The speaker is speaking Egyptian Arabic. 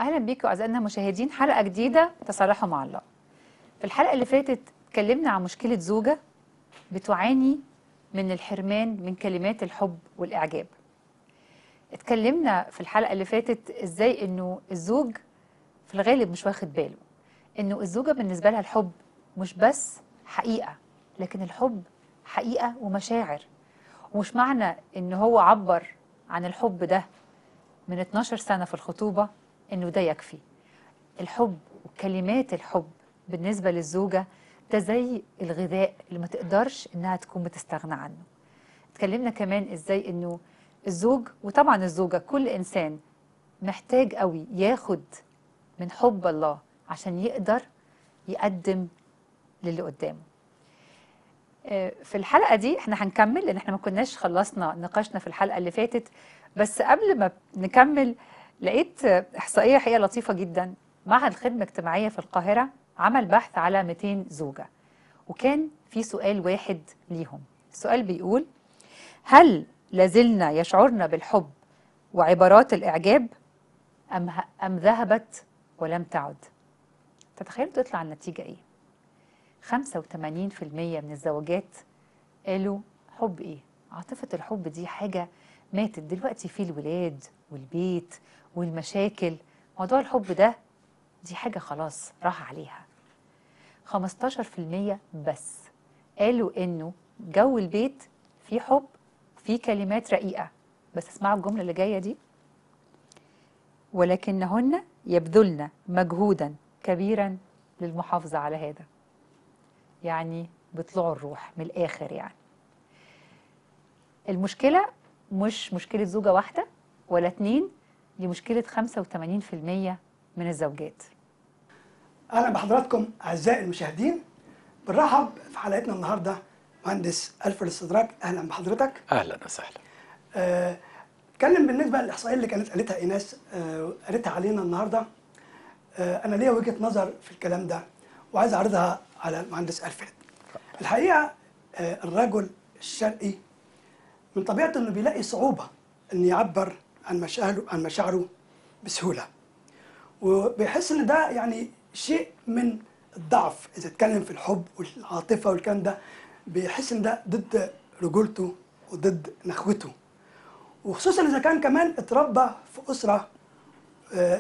اهلا بيكم اعزائنا المشاهدين حلقه جديده تصالحوا مع الله في الحلقه اللي فاتت اتكلمنا عن مشكله زوجه بتعاني من الحرمان من كلمات الحب والاعجاب اتكلمنا في الحلقه اللي فاتت ازاي انه الزوج في الغالب مش واخد باله انه الزوجه بالنسبه لها الحب مش بس حقيقه لكن الحب حقيقه ومشاعر ومش معنى ان هو عبر عن الحب ده من 12 سنه في الخطوبه انه ده يكفي الحب وكلمات الحب بالنسبه للزوجه ده زي الغذاء اللي ما تقدرش انها تكون بتستغنى عنه اتكلمنا كمان ازاي انه الزوج وطبعا الزوجه كل انسان محتاج قوي ياخد من حب الله عشان يقدر يقدم للي قدامه آه، في الحلقه دي احنا هنكمل لان احنا ما كناش خلصنا نقاشنا في الحلقه اللي فاتت بس قبل ما نكمل لقيت آه، احصائيه حقيقه لطيفه جدا معهد الخدمه الاجتماعيه في القاهره عمل بحث على 200 زوجه وكان في سؤال واحد ليهم السؤال بيقول هل لازلنا يشعرن بالحب وعبارات الاعجاب ام ام ذهبت ولم تعد تتخيلوا تطلع النتيجه ايه 85% من الزواجات قالوا حب ايه عاطفة الحب دي حاجة ماتت دلوقتي في الولاد والبيت والمشاكل موضوع الحب ده دي حاجة خلاص راح عليها 15% بس قالوا انه جو البيت فيه حب فيه كلمات رقيقة بس اسمعوا الجملة اللي جاية دي ولكنهن يبذلن مجهودا كبيرا للمحافظة على هذا يعني بيطلعوا الروح من الآخر يعني المشكلة مش مشكلة زوجة واحدة ولا اتنين دي مشكلة 85% من الزوجات اهلا بحضراتكم اعزائي المشاهدين بنرحب في حلقتنا النهارده مهندس الف الاستدراك اهلا بحضرتك اهلا وسهلا آه، اتكلم بالنسبه للاحصائيه اللي كانت قالتها ايناس آه، قالتها علينا النهارده آه، انا ليا وجهه نظر في الكلام ده وعايز اعرضها على المهندس الفريد الحقيقه آه، الرجل الشرقي من طبيعته انه بيلاقي صعوبه ان يعبر عن مشاعره عن مشاعره بسهوله وبيحس ان ده يعني شيء من الضعف اذا اتكلم في الحب والعاطفه والكلام ده بيحس ان ده ضد رجولته وضد نخوته وخصوصا اذا كان كمان اتربى في اسره آه،